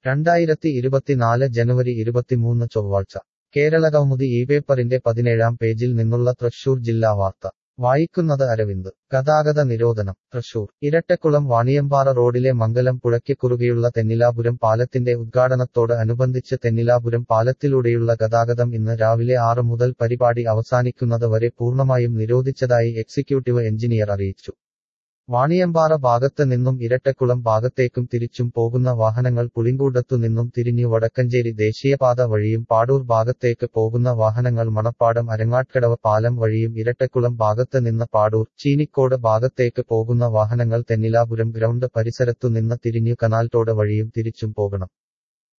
രണ്ടായിരത്തി ഇരുപത്തിനാല് ജനുവരി ഇരുപത്തിമൂന്ന് ചൊവ്വാഴ്ച കേരളകൗമുദി ഈ പേപ്പറിന്റെ പതിനേഴാം പേജിൽ നിന്നുള്ള തൃശൂർ ജില്ലാ വാർത്ത വായിക്കുന്നത് അരവിന്ദ് ഗതാഗത നിരോധനം തൃശൂർ ഇരട്ടക്കുളം വാണിയമ്പാറ റോഡിലെ മംഗലം പുഴയ്ക്ക് കുറുകെയുള്ള തെന്നിലാപുരം പാലത്തിന്റെ ഉദ്ഘാടനത്തോട് അനുബന്ധിച്ച് തെന്നിലാപുരം പാലത്തിലൂടെയുള്ള ഗതാഗതം ഇന്ന് രാവിലെ ആറ് മുതൽ പരിപാടി അവസാനിക്കുന്നത് വരെ പൂർണ്ണമായും നിരോധിച്ചതായി എക്സിക്യൂട്ടീവ് എഞ്ചിനീയർ അറിയിച്ചു വാണിയമ്പാറ ഭാഗത്ത് നിന്നും ഇരട്ടക്കുളം ഭാഗത്തേക്കും തിരിച്ചും പോകുന്ന വാഹനങ്ങൾ പുളിങ്കൂടത്തു നിന്നും തിരിഞ്ഞു വടക്കഞ്ചേരി ദേശീയപാത വഴിയും പാടൂർ ഭാഗത്തേക്ക് പോകുന്ന വാഹനങ്ങൾ മണപ്പാടം അരങ്ങാട്കടവ് പാലം വഴിയും ഇരട്ടക്കുളം ഭാഗത്ത് നിന്ന് പാടൂർ ചീനിക്കോട് ഭാഗത്തേക്ക് പോകുന്ന വാഹനങ്ങൾ തെന്നിലാപുരം ഗ്രൗണ്ട് പരിസരത്തു നിന്ന് തിരിഞ്ഞു കനാൽത്തോട് വഴിയും തിരിച്ചും പോകണം